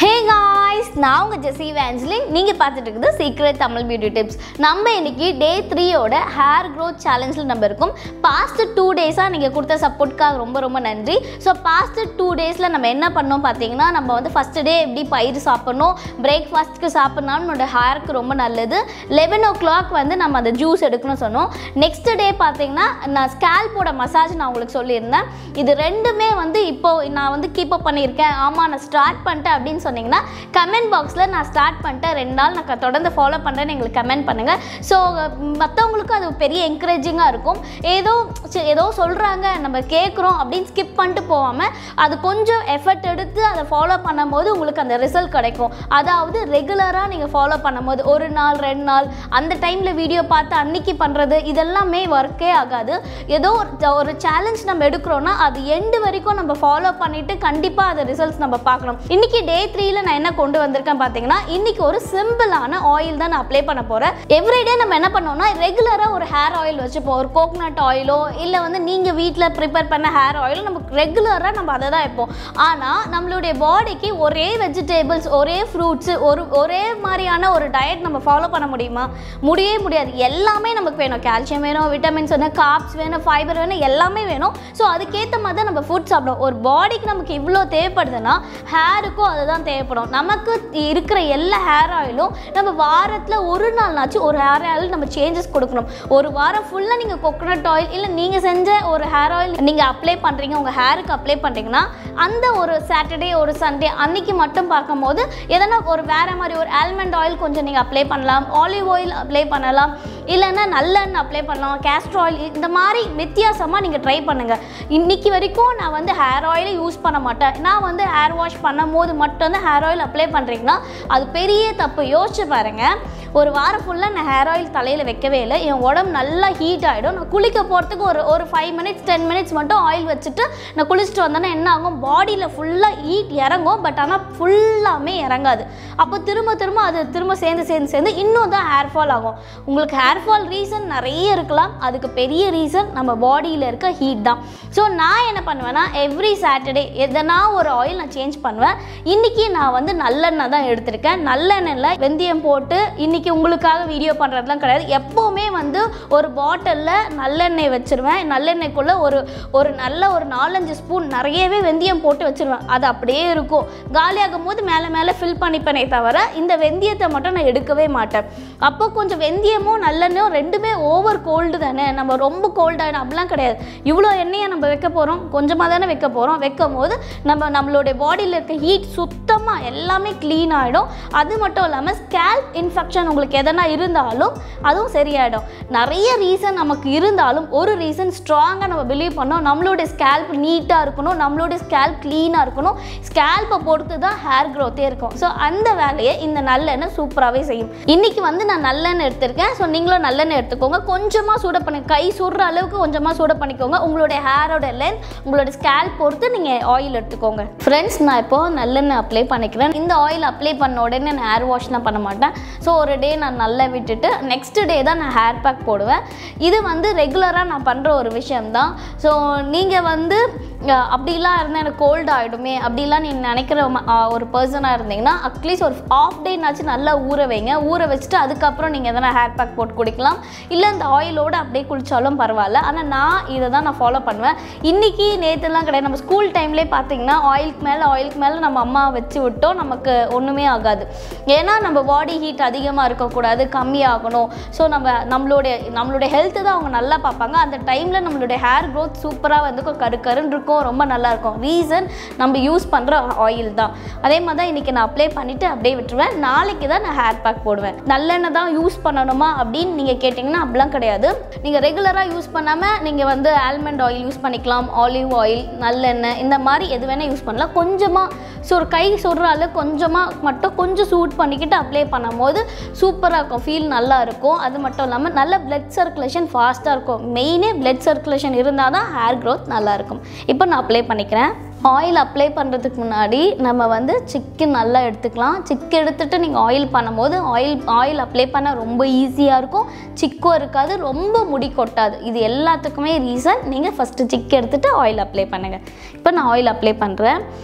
hey guys நான் உங்கள் ஜெசி வேன்ஸ்லிங் நீங்கள் பார்த்துட்டு இருக்குது சீக்ரெட் தமிழ் பியூட்டி டிப்ஸ் நம்ம இன்னைக்கு டே த்ரீயோட ஹேர் க்ரோத் சேலஞ்சில் நம்ம இருக்கோம் பாஸ்ட் டூ டேஸாக நீங்கள் கொடுத்த சப்போர்ட்காக ரொம்ப ரொம்ப நன்றி ஸோ பாஸ்ட் டூ டேஸில் நம்ம என்ன பண்ணோம் பார்த்தீங்கன்னா நம்ம வந்து ஃபஸ்ட் டே எப்படி பயிர் சாப்பிட்ணும் பிரேக்ஃபாஸ்ட்டுக்கு சாப்பிட்னா நம்மளோட ஹேருக்கு ரொம்ப நல்லது லெவன் ஓ கிளாக் வந்து நம்ம அந்த ஜூஸ் எடுக்கணும்னு சொன்னோம் நெக்ஸ்ட் டே பார்த்தீங்கன்னா நான் ஸ்கேல்போட மசாஜ் நான் உங்களுக்கு சொல்லியிருந்தேன் இது ரெண்டுமே வந்து இப்போ நான் வந்து கீப் அப் பண்ணியிருக்கேன் ஆமாம் நான் ஸ்டார்ட் பண்ணிட்டேன் அப்படின்னு சொன்னீங்கன்னா கமெண்ட் பாக்ஸில் நான் ஸ்டார்ட் பண்ணிட்டேன் ரெண்டு நாள் நான் க- தொடர்ந்து ஃபாலோ பண்ணுறேன்னு எங்களுக்கு கமெண்ட் பண்ணுங்கள் ஸோ மற்றவங்களுக்கும் அது பெரிய என்கரேஜிங்காக இருக்கும் ஏதோ சரி, ஏதோ சொல்கிறாங்க நம்ம கேட்குறோம் அப்படின்னு ஸ்கிப் பண்ணிட்டு போகாமல் அது கொஞ்சம் எஃபர்ட் எடுத்து அதை ஃபாலோ பண்ணும்போது உங்களுக்கு அந்த ரிசல்ட் கிடைக்கும் அதாவது ரெகுலராக நீங்கள் ஃபாலோ பண்ணும்போது ஒரு நாள் ரெண்டு நாள் அந்த டைமில் வீடியோ பார்த்து அன்னைக்கு பண்ணுறது இதெல்லாமே ஒர்க்கே ஆகாது ஏதோ ஒரு- ஒரு சேலஞ்ச் நம்ம எடுக்கிறோன்னா அது எண்டு வரைக்கும் நம்ம ஃபாலோ பண்ணிட்டு கண்டிப்பாக அது ரிசல்ட்ஸ் நம்ம பார்க்கணும் இன்னைக்கு டே த்ரீல நான் என்ன கொண்டு வந்திருக்கேன் பார்த்தீங்கன்னா இன்னைக்கு ஒரு சிம்பிளான ஆயில் தான் நான் அப்ளை பண்ண போகிறேன் எவ்ரிடே நம்ம என்ன பண்ணோம்னா ரெகுலராக ஒரு ஹேர் ஆயில் வச்சுப்போம் ஒரு கோகனட் ஆயிலோ இல்லை வந்து நீங்கள் வீட்டில் ப்ரிப்பேர் பண்ண ஹேர் ஆயிலோ நமக்கு ரெகுலராக நம்ம அதை தான் வைப்போம் ஆனால் நம்மளுடைய பாடிக்கு ஒரே வெஜிடபிள்ஸ் ஒரே ஃப்ரூட்ஸு ஒரு ஒரே மாதிரியான ஒரு டயட் நம்ம ஃபாலோ பண்ண முடியுமா முடியவே முடியாது எல்லாமே நமக்கு வேணும் கால்சியம் வேணும் விட்டமின்ஸ் வேணும் காப்ஸ் வேணும் ஃபைபர் வேணும் எல்லாமே வேணும் ஸோ அதுக்கேற்ற மாதிரி தான் நம்ம ஃபுட் சாப்பிடும் ஒரு பாடிக்கு நமக்கு இவ்வளோ தேவைப்படுதுன்னா ஹேருக்கும் அதுதான் தேவைப்படும் நமக்கு இருக்கிற எல்லா ஹேர் ஆயிலும் நம்ம வாரத்தில் ஒரு நாள்னாச்சும் ஒரு ஹேர் ஆயில் நம்ம சேஞ்சஸ் கொடுக்கணும் ஒரு வாரம் ஃபுல்லாக நீங்கள் கோகோனட் ஆயில் இல்லை நீங்கள் செஞ்ச ஒரு ஹேர் ஆயில் நீங்கள் அப்ளை பண்ணுறீங்க உங்கள் ஹேருக்கு அப்ளை பண்ணுறீங்கன்னா அந்த ஒரு சாட்டர்டே ஒரு சண்டே அன்னைக்கு மட்டும் பார்க்கும்போது எதனா ஒரு வேறு மாதிரி ஒரு ஆல்மண்ட் ஆயில் கொஞ்சம் நீங்கள் அப்ளை பண்ணலாம் ஆலிவ் ஆயில் அப்ளை பண்ணலாம் இல்லைன்னா நல்லெண்ணெய் அப்ளை பண்ணலாம் கேஸ்டர் ஆயில் இந்த மாதிரி வித்தியாசமாக நீங்கள் ட்ரை பண்ணுங்கள் இன்னைக்கு வரைக்கும் நான் வந்து ஹேர் ஆயிலை யூஸ் பண்ண மாட்டேன் நான் வந்து ஹேர் வாஷ் பண்ணும் போது மட்டும்தான் ஹேர் ஆயில் அப்ளை பண்ணுறீங்கன்னா அது பெரிய தப்பு யோசிச்சு பாருங்கள் ஒரு வாரம் ஃபுல்லாக நான் ஹேர் ஆயில் தலையில் வைக்கவே இல்லை என் உடம்பு நல்லா ஹீட் ஆகிடும் நான் குளிக்க போகிறதுக்கு ஒரு ஒரு ஃபைவ் மினிட்ஸ் டென் மினிட்ஸ் மட்டும் ஆயில் வச்சுட்டு நான் குளிச்சுட்டு வந்தேன்னா என்ன ஆகும் பாடியில் ஃபுல்லாக ஹீட் இறங்கும் பட் ஆனால் ஃபுல்லாமே இறங்காது அப்போ திரும்ப திரும்ப அது திரும்ப சேர்ந்து சேர்ந்து சேர்ந்து இன்னும் தான் ஹேர் ஃபால் ஆகும் உங்களுக்கு ஹேர் ஃபால் ரீசன் நிறைய இருக்கலாம் அதுக்கு பெரிய ரீசன் நம்ம பாடியில் இருக்க ஹீட் தான் ஸோ நான் என்ன பண்ணுவேன்னா எவ்ரி சாட்டர்டே எதனா ஒரு ஆயில் நான் சேஞ்ச் பண்ணுவேன் இன்றைக்கி நான் வந்து நல்லெண்ணெய் தான் எடுத்திருக்கேன் நல்லெண்ணெயில் வெந்தயம் போட்டு இன்றைக்கி உங்களுக்காக வீடியோ பண்ணுறதுலாம் கிடையாது எப்போவுமே வந்து ஒரு பாட்டிலில் நல்லெண்ணெய் வச்சுருவேன் நல்லெண்ணெய்க்குள்ளே ஒரு ஒரு நல்ல ஒரு நாலஞ்சு ஸ்பூன் நிறையவே வெந்தயம் போட்டு வச்சுருவேன் அது அப்படியே இருக்கும் காலியாகும் போது மேலே மேலே ஃபில் பண்ணிப்பேனே தவிர இந்த வெந்தயத்தை மட்டும் நான் எடுக்கவே மாட்டேன் அப்போ கொஞ்சம் வெந்தயமும் நல்லெண்ணெயும் ரெண்டுமே ஓவர் கோல்டு தானே நம்ம ரொம்ப கோல்டாகிடும் அப்படிலாம் கிடையாது இவ்வளோ எண்ணெயை நம்ம வைக்க போகிறோம் கொஞ்சமாக தானே வைக்க போகிறோம் வைக்கும் போது நம்ம நம்மளுடைய பாடியில் இருக்க ஹீட் சுத்தமாக எல்லாமே க்ளீன் ஆகிடும் அது மட்டும் இல்லாமல் ஸ்கேல்ப் இன்ஃபெக்ஷன் உங்களுக்கு எதனா இருந்தாலும் அதுவும் சரியாயிடும் நிறைய ரீசன் நமக்கு இருந்தாலும் ஒரு ரீசன் ஸ்ட்ராங்காக நம்ம பிலீவ் பண்ணோம் நம்மளுடைய ஸ்கேல்ப் நீட்டாக இருக்கணும் நம்மளுடைய ஸ்கேல்ப் க்ளீனாக இருக்கணும் ஸ்கேல்ப்பை பொறுத்து தான் ஹேர் க்ரோத்தே இருக்கும் ஸோ அந்த வேலையை இந்த நல்லெண்ணெய் சூப்பராகவே செய்யும் இன்னைக்கு வந்து நான் நல்லெண்ணெய் எடுத்திருக்கேன் ஸோ நீங்களும் நல்லெண்ணெய் எடுத்துக்கோங்க கொஞ்சமாக சூட பண்ணி கை சுடுற அளவுக்கு கொஞ்சமாக சூட பண்ணிக்கோங்க உங்களுடைய ஹேரோட லென்த் உங்களோட ஸ்கேல்ப் பொறுத்து நீங்கள் ஆயில் எடுத்துக்கோங்க ஃப்ரெண்ட்ஸ் நான் இப்போ நல்லெண்ணெய் அப்ளை பண்ணிக்கிறேன் இந்த ஆயில் அப்ளை பண்ண உடனே நான் ஹேர் வாஷ்லாம் பண்ண மாட்டேன் ஸோ ஒரு டே நான் நல்லா விட்டுட்டு நெக்ஸ்ட் டே தான் நான் ஹேர் பேக் போடுவேன் இது வந்து ரெகுலராக நான் பண்ணுற ஒரு விஷயம்தான் ஸோ நீங்கள் வந்து அஹ், அப்படிலாம் இருந்தால் எனக்கு கோல்டு ஆகிடுமே அப்படிலாம் நீங்கள் நினைக்கிற ம- அஹ், ஒரு பர்சனாக இருந்தீங்கன்னா அட்லீஸ்ட் ஒரு ஆஃப் டேனாச்சும் நல்லா ஊற வைங்க ஊற வச்சுட்டு அதுக்கப்புறம் நீங்கள் எதனா ஹேர் பேக் போட்டு குடிக்கலாம் இல்லை இந்த ஆயிலோடு அப்படியே குளிச்சாலும் பரவாயில்ல ஆனால் நான் இதை தான் நான் ஃபாலோ பண்ணுவேன் இன்றைக்கி நேற்றுலாம் கிடையாது நம்ம ஸ்கூல் டைம்லேயே பார்த்தீங்கன்னா ஆயிலுக்கு மேலே ஆயிலுக்கு மேலே நம்ம அம்மா வச்சு விட்டோம் நமக்கு ஒன்றுமே ஆகாது ஏன்னா நம்ம பாடி ஹீட் அதிகமாக இருக்கக்கூடாது கம்மியாகணும் ஸோ நம்ம நம்மளுடைய நம்மளுடைய ஹெல்த்து தான் அவங்க நல்லா பார்ப்பாங்க அந்த டைமில் நம்மளுடைய ஹேர் க்ரோத் சூப்பராக வந்து கொ- கரு கருன்னு இருக்கும் ரொம்ப நல்லா இருக்கும் ரீசன் நம்ம யூஸ் பண்ணுற ஆயில் தான் அதே மாதிரி தான் இன்றைக்கி நான் அப்ளை பண்ணிவிட்டு அப்படியே விட்டுருவேன் நாளைக்கு தான் நான் ஹேர் பேக் போடுவேன் நல்லெண்ணெய் தான் யூஸ் பண்ணணுமா அப்படின்னு நீங்கள் கேட்டிங்கன்னா அப்படிலாம் கிடையாது நீங்கள் ரெகுலராக யூஸ் பண்ணாமல் நீங்கள் வந்து ஆல்மண்ட் ஆயில் யூஸ் பண்ணிக்கலாம் ஆலிவ் ஆயில் நல்லெண்ணெய் இந்த மாதிரி எது வேணால் யூஸ் பண்ணலாம் கொஞ்சமாக ஸோ ஒரு கை சுடுற அளவு கொஞ்சமாக மட்டும் கொஞ்சம் சூட் பண்ணிக்கிட்டு அப்ளை பண்ணும்போது சூப்பராக இருக்கும் ஃபீல் நல்லா இருக்கும் அது மட்டும் இல்லாமல் நல்ல பிளட் சர்க்குலேஷன் ஃபாஸ்ட்டாக இருக்கும் மெயினே பிளட் சர்க்குலேஷன் இருந்தால் தான் ஹேர் க்ரோத் நல்லா இருக்கும் இப்போ நான் அப்ளை பண்ணிக்கிறேன் ஆயில் அப்ளை பண்ணுறதுக்கு முன்னாடி நம்ம வந்து சிக்கு நல்லா எடுத்துக்கலாம் சிக்கு எடுத்துட்டு நீங்கள் ஆயில் பண்ணும்போது ஆயில் ஆயில் அப்ளை பண்ண ரொம்ப ஈஸியாக இருக்கும் சிக்கும் இருக்காது ரொம்ப முடி கொட்டாது இது எல்லாத்துக்குமே ரீசன் நீங்கள் ஃபஸ்ட்டு சிக்கு எடுத்துட்டு ஆயில் அப்ளை பண்ணுங்கள் இப்போ நான் ஆயில் அப்ளை பண்ணுறேன்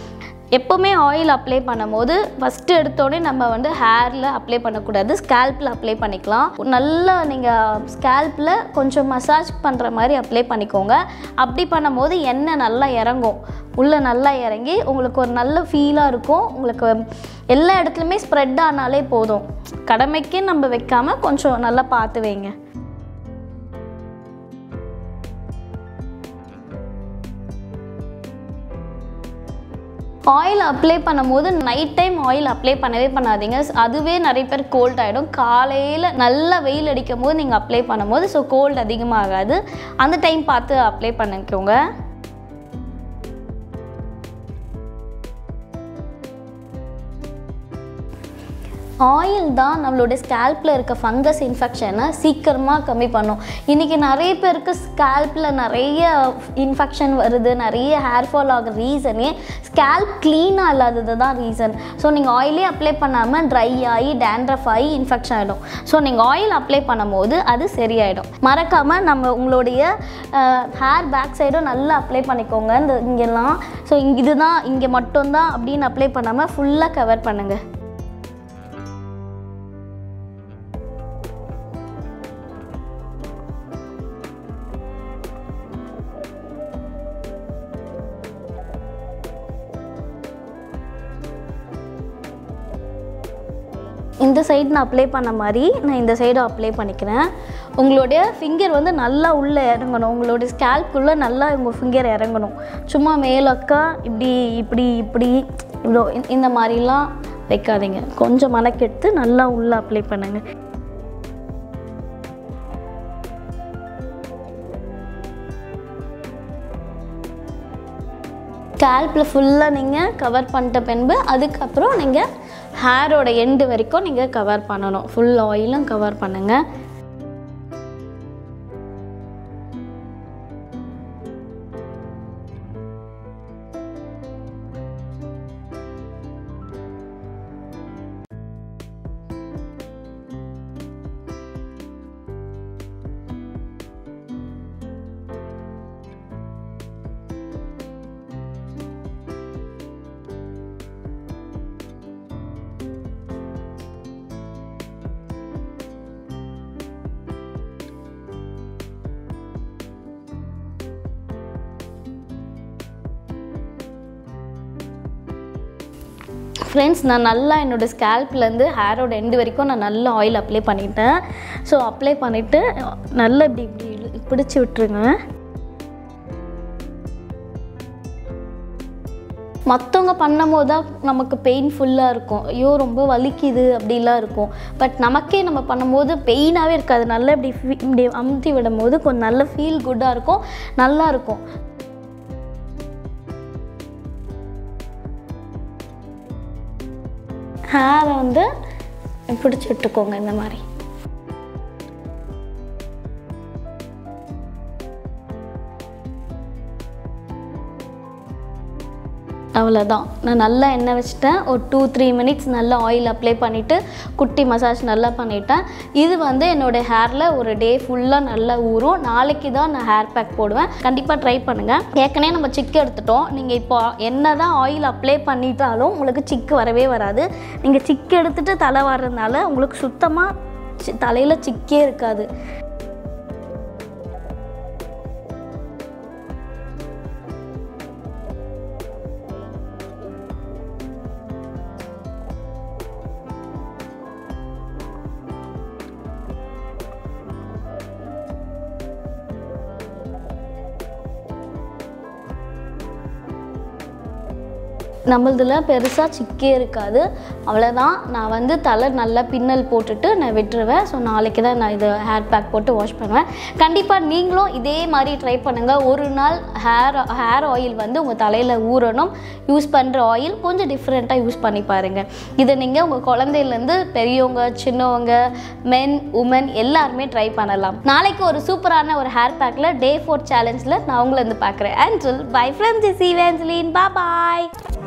எப்போவுமே ஆயில் அப்ளை பண்ணும்போது ஃபஸ்ட்டு எடுத்தோடனே நம்ம வந்து ஹேரில் அப்ளை பண்ணக்கூடாது ஸ்கேல்பில் அப்ளை பண்ணிக்கலாம் நல்லா நீங்கள் ஸ்கேல்பில் கொஞ்சம் மசாஜ் பண்ணுற மாதிரி அப்ளை பண்ணிக்கோங்க அப்படி பண்ணும்போது எண்ணெய் நல்லா இறங்கும் உள்ளே நல்லா இறங்கி உங்களுக்கு ஒரு நல்ல ஃபீலாக இருக்கும் உங்களுக்கு எல்லா இடத்துலையுமே ஸ்ப்ரெட் ஆனாலே போதும் கடமைக்கு நம்ம வைக்காமல் கொஞ்சம் நல்லா பார்த்து வைங்க ஆயில் அப்ளை பண்ணும்போது நைட் டைம் ஆயில் அப்ளை பண்ணவே பண்ணாதீங்க அதுவே நிறைய பேர் கோல்ட் ஆகிடும் காலையில் நல்லா வெயில் அடிக்கும் போது நீங்கள் அப்ளை பண்ணும்போது ஸோ கோல்டு அதிகமாகாது அந்த டைம் பார்த்து அப்ளை பண்ணிக்கோங்க ஆயில் தான் நம்மளோட ஸ்கேல்பில் இருக்க ஃபங்கஸ் இன்ஃபெக்ஷனை சீக்கிரமாக கம்மி பண்ணும் இன்றைக்கி நிறைய பேருக்கு ஸ்கேல்பில் நிறைய இன்ஃபெக்ஷன் வருது நிறைய ஹேர் ஃபால் ஆகிற ரீசனே ஸ்கேல்ப் க்ளீனாக இல்லாதது தான் ரீசன் ஸோ நீங்கள் ஆயிலே அப்ளை பண்ணாமல் ட்ரை ஆகி டேண்ட்ரஃப் ஆகி இன்ஃபெக்ஷன் ஆகிடும் ஸோ நீங்கள் ஆயில் அப்ளை பண்ணும்போது அது சரியாயிடும் மறக்காமல் நம்ம உங்களுடைய ஹேர் பேக் சைடும் நல்லா அப்ளை பண்ணிக்கோங்க இந்த இங்கெல்லாம் ஸோ இதுதான் இங்கே மட்டும்தான் அப்படின்னு அப்ளை பண்ணாமல் ஃபுல்லாக கவர் பண்ணுங்கள் இந்த சைடு நான் அப்ளை பண்ண மாதிரி நான் இந்த சைடு அப்ளை பண்ணிக்கிறேன் உங்களுடைய ஃபிங்கர் வந்து நல்லா உள்ளே இறங்கணும் உங்களுடைய ஸ்கேல்ப்குள்ளே நல்லா உங்கள் ஃபிங்கர் இறங்கணும் சும்மா மேலக்கா இப்படி இப்படி இப்படி இவ்வளோ இந்த- இந்த மாதிரிலாம் வைக்காதீங்க கொஞ்சம் மணக்கெடுத்து நல்லா உள்ளே அப்ளை பண்ணுங்கள் ஸ்கேல்பில் ஃபுல்லாக நீங்கள் கவர் பண்ணிட்ட பின்பு அதுக்கப்புறம் நீங்கள் ஹேரோட எண்டு வரைக்கும் நீங்கள் கவர் பண்ணணும் ஃபுல் ஆயிலும் கவர் பண்ணுங்கள் ஃப்ரெண்ட்ஸ் நான் நல்லா என்னோடய ஸ்கேல்ப்லேருந்து ஹேரோட எண்டு வரைக்கும் நான் நல்லா ஆயில் அப்ளை பண்ணிட்டேன் ஸோ அப்ளை பண்ணிவிட்டு நல்லா இப்படி இப்படி இழு- பிடிச்சி விட்டுருங்க மற்றவங்க பண்ணும்போது தான் நமக்கு பெயின்ஃபுல்லாக இருக்கும் ஐயோ ரொம்ப வலிக்குது அப்படிலாம் இருக்கும் பட் நமக்கே நம்ம பண்ணும்போது பெயினாகவே இருக்காது நல்லா இப்படி ஃபீ- இப்படி அமுத்தி விடும்போது கொஞ்சம் நல்ல ஃபீல் குட்டாக இருக்கும் நல்லா இருக்கும் ஹேரை வந்து பிடிச்சி விட்டுக்கோங்க இந்த மாதிரி அவ்வளோதான் நான் நல்லா எண்ணெய் வச்சுட்டேன் ஒரு டூ த்ரீ மினிட்ஸ் நல்லா ஆயில் அப்ளை பண்ணிவிட்டு குட்டி மசாஜ் நல்லா பண்ணிட்டேன் இது வந்து என்னோடய ஹேரில் ஒரு டே ஃபுல்லாக நல்லா ஊறும் நாளைக்கு தான் நான் ஹேர் பேக் போடுவேன் கண்டிப்பாக ட்ரை பண்ணுங்கள் ஏற்கனவே நம்ம சிக்கு எடுத்துட்டோம் நீங்கள் இப்போ என்ன தான் ஆயில் அப்ளை பண்ணிட்டாலும் உங்களுக்கு சிக்கு வரவே வராது நீங்கள் சிக்கு எடுத்துகிட்டு தலை வர்றதுனால உங்களுக்கு சுத்தமாக தலையில் சிக்கே இருக்காது நம்மளதில் பெருசாக சிக்கே இருக்காது அவ்வளோதான் நான் வந்து தலை நல்லா பின்னல் போட்டுட்டு நான் விட்டுருவேன் ஸோ நாளைக்கு தான் நான் இது ஹேர் பேக் போட்டு வாஷ் பண்ணுவேன் கண்டிப்பாக நீங்களும் இதே மாதிரி ட்ரை பண்ணுங்கள் ஒரு நாள் ஹேர் ஹேர் ஆயில் வந்து உங்கள் தலையில் ஊறணும் யூஸ் பண்ணுற ஆயில் கொஞ்சம் டிஃப்ரெண்ட்டாக யூஸ் பண்ணி பாருங்கள் இதை நீங்கள் உங்கள் குழந்தையிலேருந்து பெரியவங்க சின்னவங்க மென் உமன் எல்லாருமே ட்ரை பண்ணலாம் நாளைக்கு ஒரு சூப்பரான ஒரு ஹேர் பேக்கில் டே ஃபோர் சேலஞ்சில் நான் உங்களை வந்து பார்க்குறேன் and bye from Jessy Vanslin பா பாய்